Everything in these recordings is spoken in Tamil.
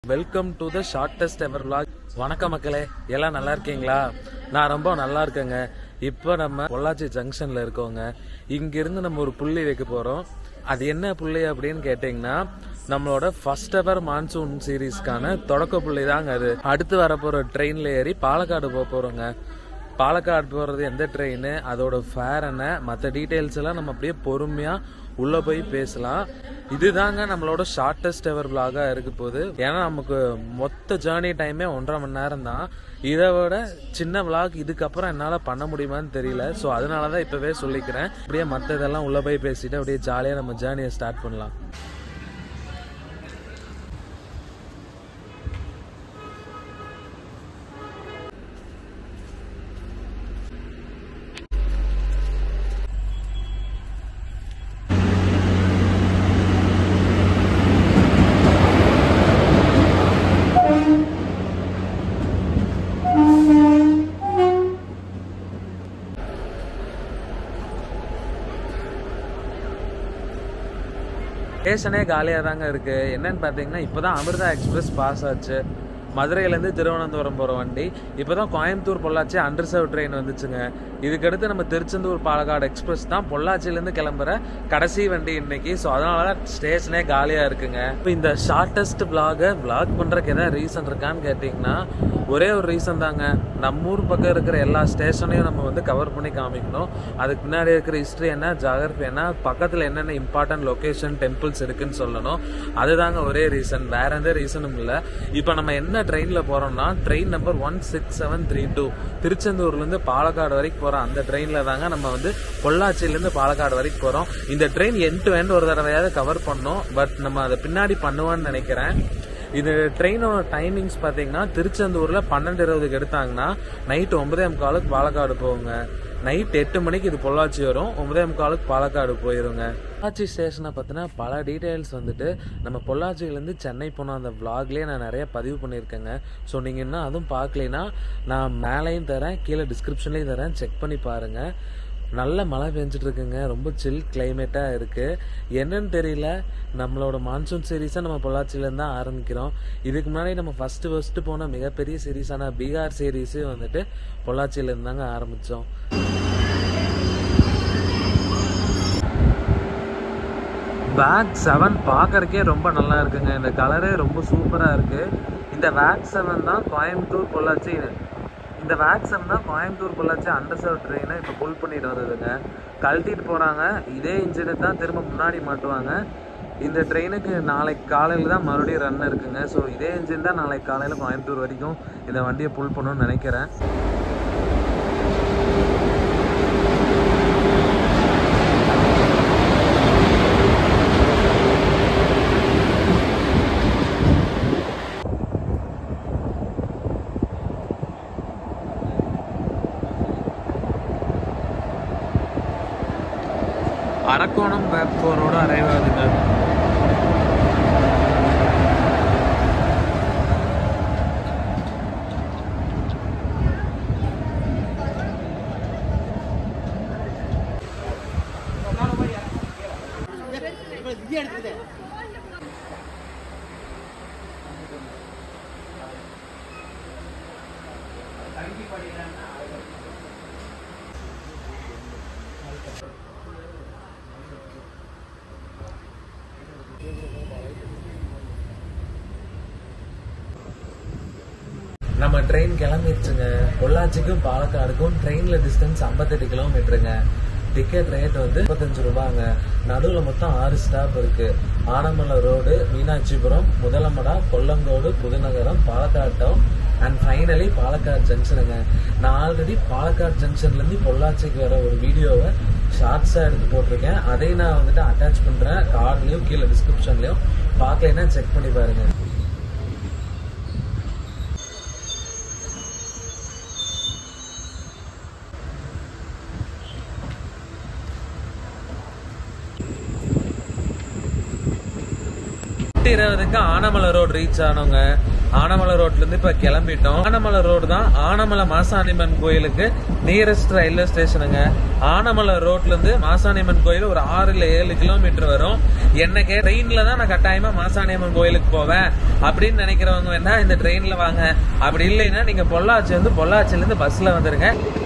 welcome to the shortest ever vlog வணக்கம் மக்களே எல்லாம் நல்லா இருக்கீங்களா நான் ரொம்ப நல்லா இருக்கேங்க இப்போ நம்ம பொள்ளாச்சி ஜங்ஷன்ல இருக்கோங்க இங்கிருந்து நம்ம ஒரு புள்ளி வைக்க போறோம் அது என்ன புள்ளி அப்படின்னு கேட்டிங்கன்னா நம்மளோட ஃபர்ஸ்ட் எவர் மான்சூன் சீரீஸ்க்கான தொடக்க புள்ளி தாங்க அது அடுத்து வரப்போற ட்ரெயின்ல ஏறி பாலக்காடு போக போறோங்க பாலக்காடு போறது எந்த ட்ரெயின் அதோட ஃபேர் என்ன மற்ற டீட்டெயில்ஸ் எல்லாம் நம்ம அப்படியே பொறுமையா உள்ள போய் பேசலாம் இதுதாங்க நம்மளோட ஷார்ட்டஸ்ட் எவர் விலாகா இருக்க போகுது ஏன்னா நமக்கு மொத்த ஜேர்னி டைமே ஒன்றரை மணி நேரம் தான் இதை விட சின்ன விலாக் இதுக்கப்புறம் என்னால் பண்ண முடியுமான்னு தெரியல ஸோ அதனால தான் இப்போவே சொல்லிக்கிறேன் அப்படியே மற்ற இதெல்லாம் உள்ள போய் பேசிட்டு அப்படியே ஜாலியாக நம்ம ஜேர்னியை ஸ்டார்ட் பண்ணலாம் ஸ்டேஷனே காலியாக தாங்க இருக்கு என்னன்னு பார்த்தீங்கன்னா இப்போதான் அமிர்தா எக்ஸ்பிரஸ் பாஸ் ஆச்சு மதுரையிலேருந்து திருவனந்தபுரம் போகிற வண்டி இப்போ தான் கோயம்புத்தூர் பொள்ளாச்சி அண்டர்சர்வ் ட்ரெயின் வந்துச்சுங்க இதுக்கடுத்து நம்ம திருச்செந்தூர் பாலக்காடு எக்ஸ்பிரஸ் தான் பொள்ளாச்சியிலேருந்து கிளம்புற கடைசி வண்டி இன்னைக்கு ஸோ அதனால தான் ஸ்டேஷனே காலியாக இருக்குங்க இப்போ இந்த ஷார்ட்டஸ்ட் vlog-அ vlog பண்ணுறதுக்கு எதாவது ரீசன் இருக்கான்னு கேட்டிங்கன்னா ஒரே ஒரு ரீசன் தாங்க நம்ம ஊர் பக்கம் இருக்கிற எல்லா ஸ்டேஷனையும் நம்ம வந்து கவர் பண்ணி காமிக்கணும் அதுக்கு பின்னாடி இருக்கிற ஹிஸ்ட்ரி என்ன ஜாகிரபி என்ன பக்கத்தில் என்னென்ன இம்பார்ட்டன்ட் லொகேஷன் டெம்பிள்ஸ் இருக்குன்னு சொல்லணும் அதுதாங்க ஒரே ரீசன் வேற எந்த ரீசனும் இல்லை இப்போ நம்ம என்ன ட்ரெயினில் போகிறோம்னா train number one six seven three two திருச்செந்தூர்லேருந்து பாலக்காடு வரைக்கும் போகிற அந்த ட்ரெயினில் தாங்க நம்ம வந்து பொள்ளாச்சியிலேருந்து பாலக்காடு வரைக்கும் போகிறோம் இந்த ட்ரெயின் எண்ட் டு எண்ட் ஒரு தடவையாவது கவர் பண்ணோம் பட் நம்ம அதை பின்னாடி பண்ணுவான்னு நினைக்கிறேன் இது ட்ரெயினோட டைமிங்ஸ் பார்த்தீங்கன்னா திருச்செந்தூரில் பன்னெண்டு இருபதுக்கு எடுத்தாங்கன்னா நைட்டு ஒன்பதே முக்காலுக்கு பாலக்காடு போகுங்க நைட் எட்டு மணிக்கு இது பொள்ளாச்சி வரும் ஒன்பதே முக்காலுக்கு பாலக்காடு போயிருங்க பொள்ளாச்சி ஸ்டேஷனை பற்றின பல டீட்டெயில்ஸ் வந்துட்டு நம்ம பொள்ளாச்சியிலேருந்து சென்னை போன அந்த vlogலயே நான் நிறைய பதிவு பண்ணியிருக்கேங்க ஸோ நீங்கள் இன்னும் அதுவும் பார்க்கலைன்னா நான் மேலேயும் தரேன் கீழே டிஸ்கிரிப்ஷன்லேயும் தரேன் செக் பண்ணி பாருங்கள் நல்ல மழை பெஞ்சிட்டு இருக்குங்க ரொம்ப சில் கிளைமேட்டாக இருக்கு என்னன்னு தெரியல நம்மளோட மான்சூன் சீரீஸை நம்ம பொள்ளாச்சியிலேருந்து தான் ஆரம்பிக்கிறோம் இதுக்கு முன்னாடி நம்ம ஃபர்ஸ்ட் ஃபர்ஸ்ட் போன மிகப்பெரிய சீரீஸான பீகார் சீரீஸு வந்துட்டு பொள்ளாச்சியிலேருந்து தாங்க ஆரம்பித்தோம் வேக் செவன் பார்க்கறக்கே ரொம்ப நல்லா இருக்குங்க இந்த கலரே ரொம்ப சூப்பராக இருக்கு இந்த வேக் செவன் தான் கோயம்புத்தூர் பொள்ளாச்சி இந்த வேக் செவன் தான் கோயம்புத்தூர் பொள்ளாச்சி அண்டர்சர்வ் ட்ரெயினை இப்போ புல் பண்ணிட்டு வந்ததுங்க கழட்டிட்டு போகிறாங்க இதே இன்ஜினை தான் திரும்ப முன்னாடி மாட்டுவாங்க இந்த ட்ரெயினுக்கு நாளைக்கு காலையில் தான் மறுபடியும் ரன் இருக்குங்க ஸோ இதே இன்ஜின் தான் நாளைக்கு காலையில் கோயம்புத்தூர் வரைக்கும் இந்த வண்டியை புல் பண்ணணும்னு நினைக்கிறேன் அரக்கோணம் வேப்போரோட அரைவ் ஆகுதுங்க நம்ம ட்ரெயின் கிளம்பிடுச்சுங்க பொள்ளாச்சிக்கும் பாலக்காடுக்கும் ட்ரெயின்ல டிஸ்டன்ஸ் 58 கிலோமீட்டருங்க டிக்கெட் ரேட் வந்து முப்பத்தஞ்சு ரூபாங்க நடுவில் மொத்தம் ஆறு ஸ்டாப் இருக்கு Anamalai road Meenakshipuram Muthalamada Kollengode Pudunagaram Palakkad town and finally Palakkad ஜங்ஷனுங்க நான் ஆல்ரெடி பாலக்காடு ஜங்ஷன்லேருந்து பொள்ளாச்சிக்கு வர ஒரு வீடியோவை ஷார்ட்ஸாக எடுத்து போட்டிருக்கேன் அதையும் நான் வந்துட்டு அட்டாச் பண்ணுறேன் கார்ட்லேயும் கீழே டிஸ்கிரிப்ஷன்லையும் பார்க்கலைன்னா செக் பண்ணி பாருங்க எட்டு இருபதுக்கு ஆனமலை ரோடு ரீச் ஆனோங்க ஆனமலை ரோட்ல இருந்து இப்ப கிளம்பிட்டோம் ஆனமலை ரோடு தான் ஆனமலை மாசாணியம்மன் கோயிலுக்கு நியரஸ்ட் ரயில்வே ஸ்டேஷனுங்க ஆனமலை ரோட்ல இருந்து மாசாணியம்மன் கோயில் ஒரு ஆறு இல்ல ஏழு கிலோமீட்டர் வரும் என்னக்கே ட்ரெயின்ல தான் நான் கட்டாயமா மாசாணியம்மன் கோயிலுக்கு போவேன் அப்படின்னு நினைக்கிறவங்க வேணா இந்த ட்ரெயின்ல வாங்க அப்படி இல்லைன்னா நீங்க பொள்ளாச்சி வந்து பொள்ளாச்சில இருந்து பஸ்ல வந்துருங்க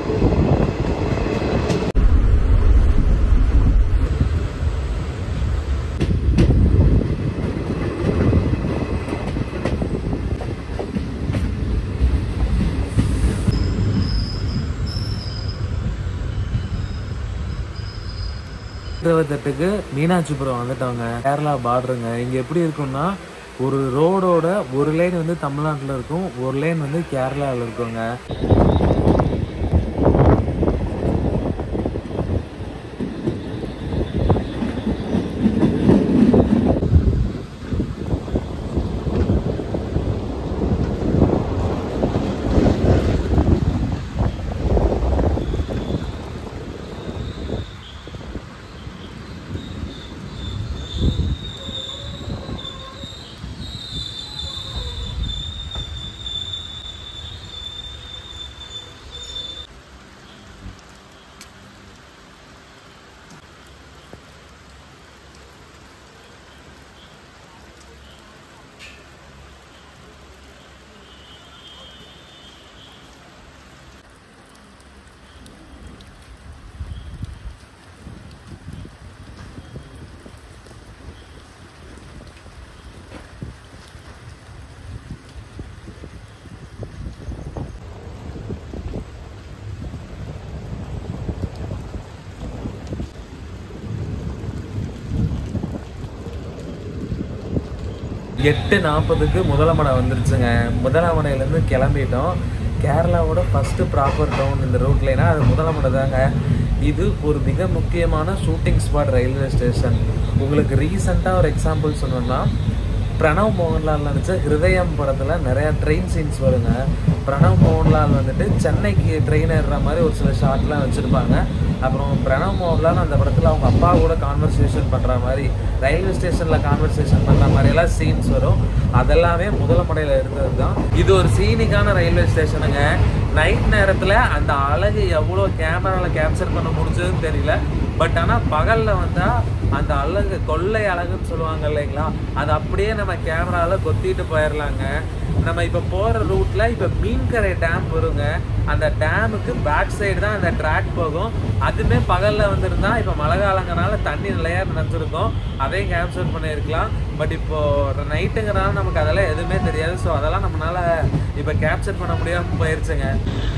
இருபத்தெட்டுக்கு மீனாட்சிபுரம் வந்துட்டவங்க கேரளா பார்டருங்க இங்க எப்படி இருக்கும்னா ஒரு ரோடோட ஒரு லைன் வந்து தமிழ்நாட்டில் இருக்கும் ஒரு லைன் வந்து கேரளாவில் இருக்குங்க எட்டு நாற்பதுக்கு முதலமடை வந்துருச்சுங்க முதலமடையிலேருந்து கிளம்பிட்டோம் கேரளாவோட ஃபஸ்ட்டு ப்ராப்பர் டவுன் இந்த ரூட்லேனா அது முதலமடை தாங்க இது ஒரு மிக முக்கியமான ஷூட்டிங் ஸ்பாட் ரயில்வே ஸ்டேஷன் உங்களுக்கு ரீசெண்டாக ஒரு எக்ஸாம்பிள் சொன்னோம்னா பிரணவ் மோகன்லால் நடிச்ச ஹிருதயம் படத்தில் நிறைய ட்ரெயின் சீன்ஸ் வருங்க பிரணவ் மோகன்லால் வந்துட்டு சென்னைக்கு ட்ரெயின் ஏறுற மாதிரி ஒரு சில ஷாட்லாம் வச்சுருப்பாங்க அப்புறம் பிரணவ் மோகன்லால் அந்த படத்தில் அவங்க அப்பா கூட கான்வர்சேஷன் பண்ணுற மாதிரி ரயில்வே ஸ்டேஷனில் கான்வர்சேஷன் பண்ணுற மாதிரியெல்லாம் சீன்ஸ் வரும் அதெல்லாமே முதலமடையில் இருந்தது தான் இது ஒரு சீனிக்கான ரயில்வே ஸ்டேஷனுங்க நைட் நேரத்தில் அந்த அழகு எவ்வளோ கேமராவில் கேப்சர் பண்ண முடிஞ்சதுன்னு தெரியல பட் ஆனால் பகலில் வந்தால் அந்த அழகு கொள்ளை அழகுன்னு சொல்லுவாங்க இல்லைங்களா அது அப்படியே நம்ம கேமராவில் கொத்திட்டு போயிடலாங்க நம்ம இப்போ போகிற ரூட்டில் இப்போ மீன்கரை டேம் வருங்க அந்த டேமுக்கு பேக் சைடு தான் அந்த ட்ராக் போகும் அதுவுமே பகலில் வந்திருந்தா இப்போ மழை காலங்கனால தண்ணி நிலையாக நினச்சிருக்கோம் அதையும் கேப்சர் பண்ணியிருக்கலாம் பட் இப்போ நைட்டுங்கிறனால நமக்கு அதெல்லாம் எதுவுமே தெரியாது ஸோ அதெல்லாம் நம்மளால இப்போ கேப்சர் பண்ண முடியாமல் போயிருச்சுங்க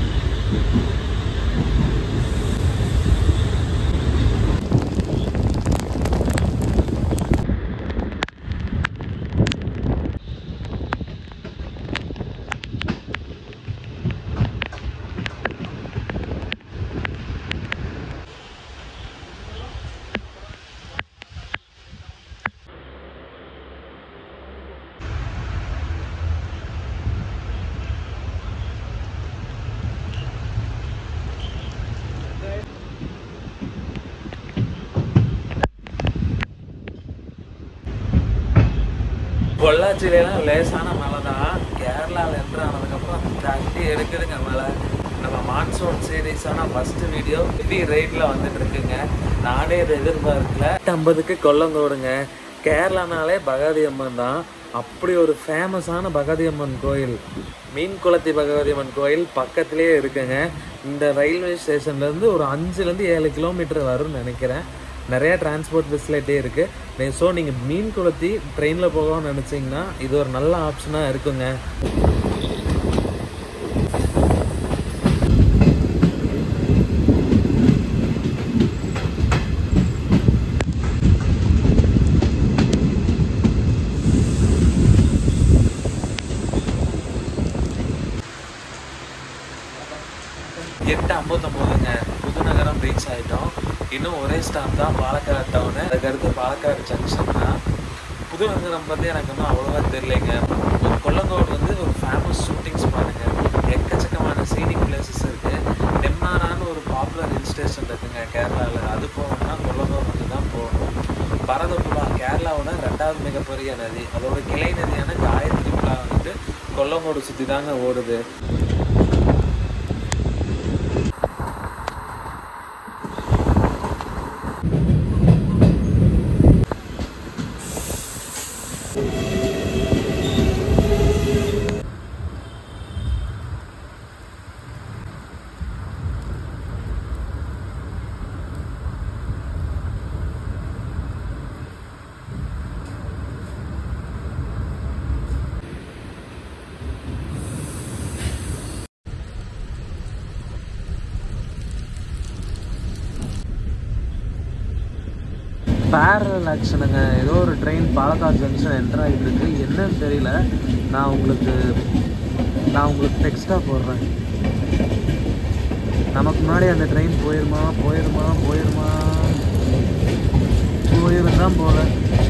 பொள்ளாச்சியிலாம் லேசான மழை தான் கேரளாவில் என்ட்ரு ஆனதுக்கப்புறம் தட்டி இருக்குதுங்க மழை நம்ம மான்சூன் சீரீஸான ஃபர்ஸ்ட் வீடியோ ஹெவி ரேட்டில் வந்துட்டு இருக்குங்க நானே இதை எதிர்பார்க்கல ஐம்பதுக்கு கொல்லங்கோடுங்க கேரளானாலே பகாதி அம்மன் தான் அப்படி ஒரு ஃபேமஸான பகாதி அம்மன் கோயில் மீன் குளத்தி பகவதி அம்மன் கோயில் பக்கத்துலேயே இருக்குங்க இந்த ரயில்வே ஸ்டேஷன்லேருந்து ஒரு அஞ்சுலேருந்து ஏழு கிலோமீட்டர் வரும்னு நினைக்கிறேன் நிறைய டிரான்ஸ்போர்ட் ஃபெசிலிட்டி இருக்குது ஸோ நீங்கள் மீன் குளத்தி ட்ரெயினில் போகணும்னு நினச்சிங்கன்னா இது ஒரு நல்ல ஆப்ஷனாக இருக்குங்க எட்டு ஐம்பத்தொம்போதுங்க புதுநகரம் ரீச் ஆகிட்டோம் இன்னும் ஒரே ஸ்டாப் தான் பாலக்காடு டவுனு அதுக்கடுத்து பாலக்காடு ஜங்ஷன் தான் புதுநகரம் பற்றி எனக்கு இன்னும் அவ்வளோவா தெரியலைங்க கொல்லங்கோடு வந்து ஒரு ஃபேமஸ் ஷூட்டிங் ஸ்பாட்டுங்க எக்கச்சக்கமான சீனிக் பிளேசஸ் இருக்குது நெம்மானான்னு ஒரு பாப்புலர் ஹில் ஸ்டேஷன் இருக்குங்க கேரளாவில் அது போகணும்னா கொல்லங்கோடு வந்து தான் போகணும் பரதப்புழா கேரளாவோட ரெண்டாவது மிகப்பெரிய நதி அதோட கொல்லங்கோடு சுற்றி தாங்க ஓடுது பேரல் ஆக்ஷனுங்க ஏதோ ஒரு ட்ரெயின் பாலக்காடு ஜங்ஷன் என்டர் ஆகிட்டு இருக்கு என்னன்னு தெரியல நான் உங்களுக்கு நான் உங்களுக்கு டெக்ஸ்ட்டாக போடுறேன் நமக்கு முன்னாடி அந்த ட்ரெயின் போயிருமா போயிருமா போயிருமா போயிருந்தான் போல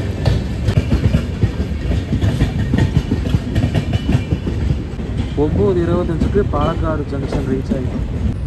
ஒம்பது இருபத்தஞ்சுக்கு பாலக்காடு ஜங்ஷன் ரீச் ஆகிடும்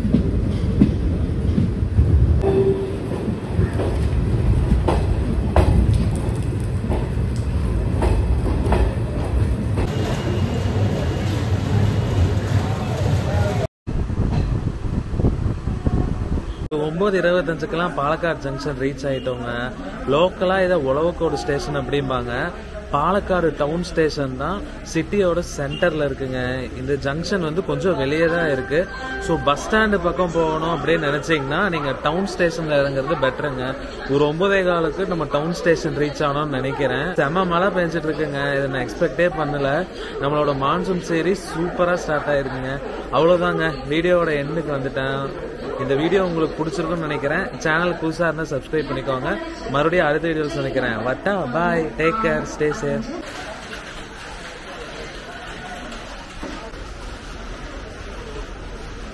ஒம்பது இருபத்தஞ்சுக்கெல்லாம் பாலக்காடு ஜங்ஷன் ரீச் ஆயிட்டோங்க லோக்கலாக இதை உழவக்கோடு ஸ்டேஷன் அப்படிம்பாங்க பாலக்காடு டவுன் ஸ்டேஷன் தான் சிட்டியோட சென்டரில் இருக்குங்க இந்த ஜங்ஷன் வந்து கொஞ்சம் வெளியே தான் இருக்கு ஸோ பஸ் ஸ்டாண்டு பக்கம் போகணும் அப்படின்னு நினச்சிங்கன்னா நீங்கள் டவுன் ஸ்டேஷனில் இறங்குறது பெட்டருங்க ஒரு ஒன்பதே காலுக்கு நம்ம டவுன் ஸ்டேஷன் ரீச் ஆனோம்னு நினைக்கிறேன் செம்ம மழை பெஞ்சிட்டு இருக்குங்க இதை நான் எக்ஸ்பெக்டே பண்ணல நம்மளோட மான்சூன் சீரிஸ் சூப்பராக ஸ்டார்ட் ஆயிருக்குங்க அவ்வளோதாங்க வீடியோவோட எண்டுக்கு வந்துட்டேன் இந்த வீடியோ உங்களுக்கு பிடிச்சிருக்கும்னு நினைக்கிறேன் சேனல் புதுசாக இருந்தால் சப்ஸ்கிரைப் பண்ணிக்கோங்க மறுபடியும் அடுத்த வீடியோஸ் நினைக்கிறேன் வட்டா bye take care stay safe